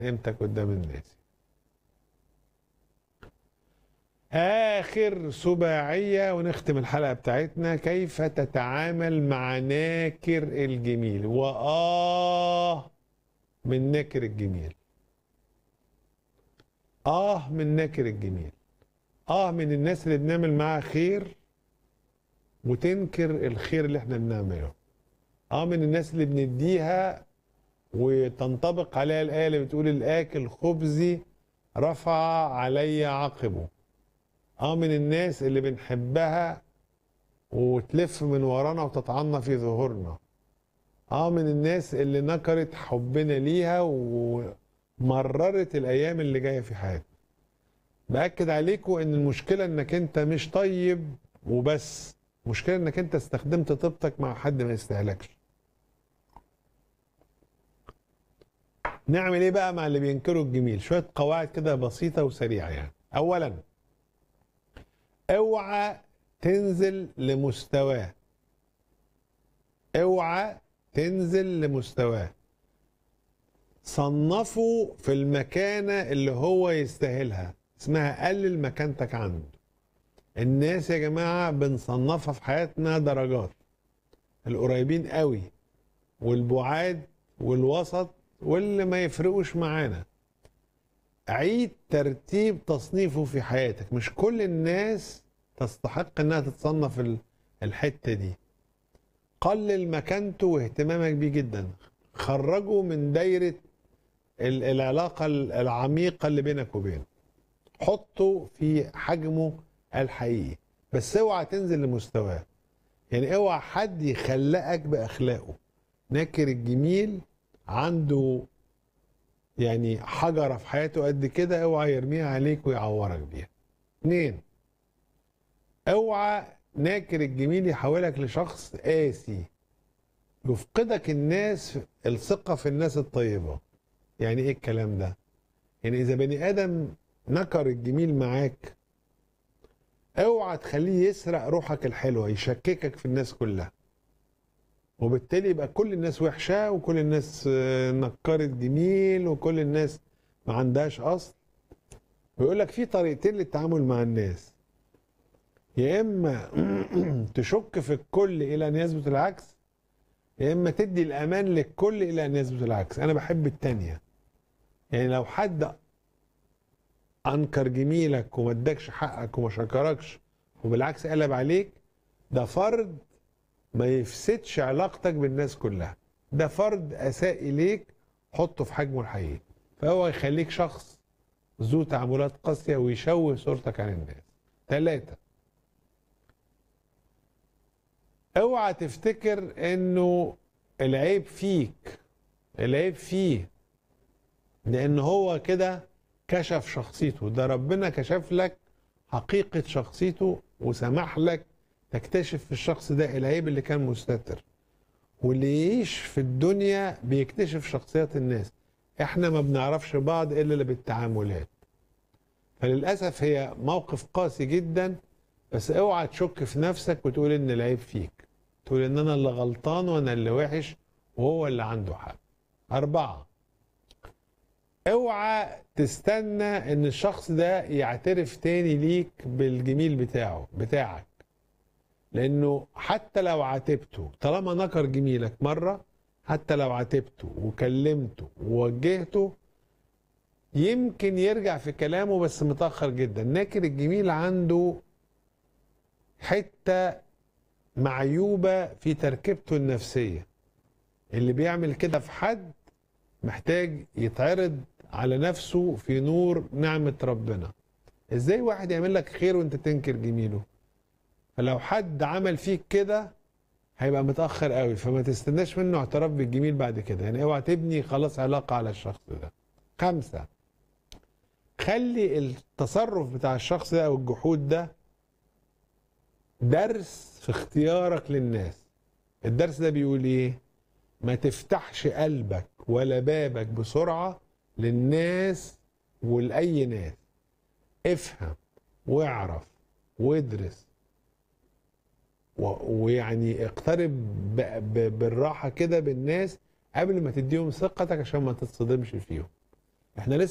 قيمتك قدام الناس آخر سباعية ونختم الحلقة بتاعتنا كيف تتعامل مع ناكر الجميل وآه من ناكر الجميل آه من ناكر الجميل آه من الناس اللي بنعمل معاها خير وتنكر الخير اللي احنا بنعمله آه من الناس اللي بنديها وتنطبق عليها الآية اللي بتقول الآكل خبزي رفع علي عقبه اه من الناس اللي بنحبها وتلف من ورانا وتطعنا في ظهورنا اه من الناس اللي نكرت حبنا ليها ومررت الايام اللي جايه في حياتنا باكد عليكم ان المشكله انك انت مش طيب وبس المشكله انك انت استخدمت طيبتك مع حد ما يستاهلكش نعمل ايه بقى مع اللي بينكروا الجميل شويه قواعد كده بسيطه وسريعه يعني اولا اوعى تنزل لمستواه اوعى تنزل لمستواه صنفه في المكانة اللي هو يستاهلها اسمها قلل مكانتك عنده الناس يا جماعة بنصنفها في حياتنا درجات القريبين قوي والبعاد والوسط واللي ما يفرقوش معانا عيد ترتيب تصنيفه في حياتك مش كل الناس تستحق انها تتصنف ال- الحته دي قلل مكانته واهتمامك بيه جدا خرجه من دايره ال- العلاقه ال- العميقه اللي بينك وبينه حطه في حجمه الحقيقي بس اوعى تنزل لمستواه يعني اوعى حد يخلقك باخلاقه ناكر الجميل عنده يعني حجره في حياته قد كده اوعى يرميها عليك ويعورك بيها اتنين اوعى ناكر الجميل يحولك لشخص قاسي يفقدك الناس الثقة في الناس الطيبة يعني ايه الكلام ده يعني اذا بني ادم نكر الجميل معاك اوعى تخليه يسرق روحك الحلوة يشككك في الناس كلها وبالتالي يبقى كل الناس وحشة وكل الناس آه، نكرت جميل وكل الناس ما عندهاش اصل ويقول لك في طريقتين للتعامل مع الناس يا اما تشك في الكل الى ان يثبت العكس يا اما تدي الامان للكل الى ان يثبت العكس انا بحب التانية يعني لو حد انكر جميلك وما ادكش حقك وما شكركش وبالعكس قلب عليك ده فرد ما يفسدش علاقتك بالناس كلها ده فرد اساء اليك حطه في حجمه الحقيقي فهو يخليك شخص ذو تعاملات قاسية ويشوه صورتك عن الناس ثلاثة اوعى تفتكر انه العيب فيك العيب فيه لان هو كده كشف شخصيته ده ربنا كشف لك حقيقة شخصيته وسمح لك تكتشف في الشخص ده العيب اللي كان مستتر واللي يعيش في الدنيا بيكتشف شخصيات الناس احنا ما بنعرفش بعض الا بالتعاملات فللاسف هي موقف قاسي جدا بس اوعى تشك في نفسك وتقول ان العيب فيك تقول ان انا اللي غلطان وانا اللي وحش وهو اللي عنده حق اربعة اوعى تستنى ان الشخص ده يعترف تاني ليك بالجميل بتاعه بتاعك لانه حتى لو عاتبته طالما نكر جميلك مره حتى لو عاتبته وكلمته ووجهته يمكن يرجع في كلامه بس متاخر جدا ناكر الجميل عنده حته معيوبه في تركيبته النفسيه اللي بيعمل كده في حد محتاج يتعرض على نفسه في نور نعمه ربنا ازاي واحد يعمل لك خير وانت تنكر جميله فلو حد عمل فيك كده هيبقى متاخر قوي فما تستناش منه اعتراف بالجميل بعد كده يعني اوعى تبني خلاص علاقه على الشخص ده خمسة خلي التصرف بتاع الشخص ده او الجحود ده درس في اختيارك للناس الدرس ده بيقول ايه ما تفتحش قلبك ولا بابك بسرعة للناس ولأي ناس افهم واعرف وادرس و- ويعني اقترب ب- ب- بالراحة كده بالناس قبل ما تديهم ثقتك عشان ما تتصدمش فيهم احنا لسه